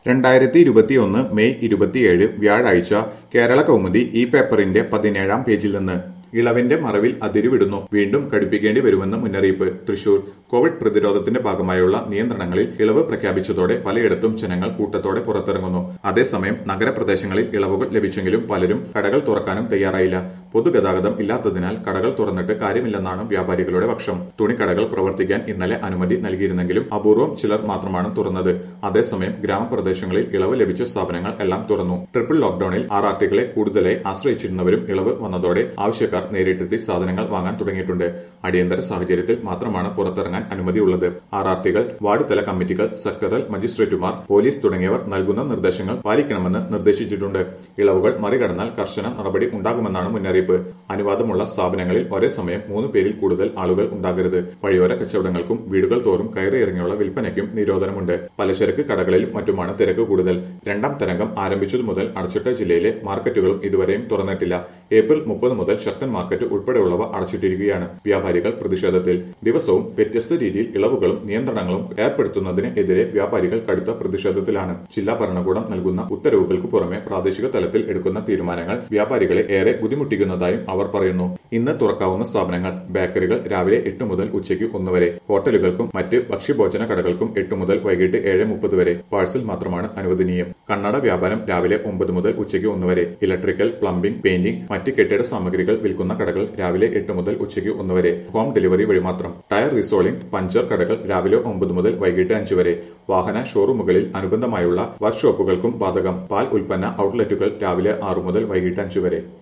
രണ്ടായിരത്തി ഇരുപത്തിയൊന്ന് മെയ് ഇരുപത്തിയേഴ് വ്യാഴാഴ്ച കേരള കൗമുദി ഈ പേപ്പറിന്റെ പതിനേഴാം പേജിൽ നിന്ന് ഇളവിന്റെ മറവിൽ അതിരുവിടുന്നു വീണ്ടും കടുപ്പിക്കേണ്ടി വരുമെന്ന് മുന്നറിയിപ്പ് തൃശൂർ കോവിഡ് പ്രതിരോധത്തിന്റെ ഭാഗമായുള്ള നിയന്ത്രണങ്ങളിൽ ഇളവ് പ്രഖ്യാപിച്ചതോടെ പലയിടത്തും ജനങ്ങൾ കൂട്ടത്തോടെ പുറത്തിറങ്ങുന്നു അതേസമയം നഗരപ്രദേശങ്ങളിൽ ഇളവുകൾ ലഭിച്ചെങ്കിലും പലരും കടകൾ തുറക്കാനും തയ്യാറായില്ല പൊതുഗതാഗതം ഇല്ലാത്തതിനാൽ കടകൾ തുറന്നിട്ട് കാര്യമില്ലെന്നാണ് വ്യാപാരികളുടെ പക്ഷം തുണിക്കടകൾ പ്രവർത്തിക്കാൻ ഇന്നലെ അനുമതി നൽകിയിരുന്നെങ്കിലും അപൂർവം ചിലർ മാത്രമാണ് തുറന്നത് അതേസമയം ഗ്രാമപ്രദേശങ്ങളിൽ ഇളവ് ലഭിച്ച സ്ഥാപനങ്ങൾ എല്ലാം തുറന്നു ട്രിപ്പിൾ ലോക്ഡൌണിൽ ആർ ആർ ടികളെ കൂടുതലായി ആശ്രയിച്ചിരുന്നവരും ഇളവ് വന്നതോടെ ആവശ്യക്കാർ നേരിട്ടെത്തി സാധനങ്ങൾ വാങ്ങാൻ തുടങ്ങിയിട്ടുണ്ട് അടിയന്തര സാഹചര്യത്തിൽ മാത്രമാണ് പുറത്തിറങ്ങാൻ അനുമതിയുള്ളത് ആർ ആർ ടികൾ വാർഡ് തല കമ്മിറ്റികൾ സെക്ടറൽ മജിസ്ട്രേറ്റുമാർ പോലീസ് തുടങ്ങിയവർ നൽകുന്ന നിർദ്ദേശങ്ങൾ പാലിക്കണമെന്ന് നിർദ്ദേശിച്ചിട്ടുണ്ട് ഇളവുകൾ മറികടന്നാൽ കർശന നടപടി ഉണ്ടാകുമെന്നാണ് മുന്നറിയിപ്പ് അനുവാദമുള്ള സ്ഥാപനങ്ങളിൽ ഒരേ സമയം മൂന്ന് പേരിൽ കൂടുതൽ ആളുകൾ ഉണ്ടാകരുത് വഴിയോര കച്ചവടങ്ങൾക്കും വീടുകൾ തോറും കയറിയിറങ്ങിയുള്ള വിൽപ്പനയ്ക്കും നിരോധനമുണ്ട് പലചരക്ക് കടകളിലും മറ്റുമാണ് തിരക്ക് കൂടുതൽ രണ്ടാം തരംഗം ആരംഭിച്ചതു മുതൽ അടച്ചിട്ട ജില്ലയിലെ മാർക്കറ്റുകളും ഇതുവരെയും തുറന്നിട്ടില്ല ഏപ്രിൽ മുപ്പത് മുതൽ ശക്തൻ മാർക്കറ്റ് ഉൾപ്പെടെയുള്ളവ അടച്ചിട്ടിരിക്കുകയാണ് വ്യാപാരികൾ പ്രതിഷേധത്തിൽ ദിവസവും വ്യത്യസ്ത രീതിയിൽ ഇളവുകളും നിയന്ത്രണങ്ങളും ഏർപ്പെടുത്തുന്നതിന് എതിരെ വ്യാപാരികൾ കടുത്ത പ്രതിഷേധത്തിലാണ് ജില്ലാ ഭരണകൂടം നൽകുന്ന ഉത്തരവുകൾക്ക് പുറമെ പ്രാദേശിക തലത്തിൽ എടുക്കുന്ന തീരുമാനങ്ങൾ വ്യാപാരികളെ ഏറെ ബുദ്ധിമുട്ടിക്കുന്നതായും അവർ പറയുന്നു ഇന്ന് തുറക്കാവുന്ന സ്ഥാപനങ്ങൾ ബേക്കറികൾ രാവിലെ എട്ട് മുതൽ ഉച്ചയ്ക്ക് ഒന്ന് വരെ ഹോട്ടലുകൾക്കും മറ്റ് ഭക്ഷ്യഭോജന കടകൾക്കും എട്ട് മുതൽ വൈകിട്ട് ഏഴ് മുപ്പത് വരെ പാഴ്സൽ മാത്രമാണ് അനുവദനീയം കണ്ണട വ്യാപാരം രാവിലെ ഒമ്പത് മുതൽ ഉച്ചയ്ക്ക് ഒന്ന് വരെ ഇലക്ട്രിക്കൽ പ്ലംബിംഗ് പെയിന്റിംഗ് മറ്റ് കെട്ടിട സാമഗ്രികൾ വിൽക്കുന്ന കടകൾ രാവിലെ എട്ട് മുതൽ ഉച്ചയ്ക്ക് ഒന്ന് വരെ ഹോം ഡെലിവറി വഴി മാത്രം ടയർ റീസോളിംഗ് പഞ്ചർ കടകൾ രാവിലെ ഒമ്പത് മുതൽ വൈകിട്ട് അഞ്ച് വരെ വാഹന ഷോറൂമുകളിൽ അനുബന്ധമായുള്ള വർക്ക്ഷോപ്പുകൾക്കും ബാധകം പാൽ ഉൽപ്പന്ന ഔട്ട്ലെറ്റുകൾ രാവിലെ ആറു മുതൽ വൈകിട്ട് അഞ്ച് വരെ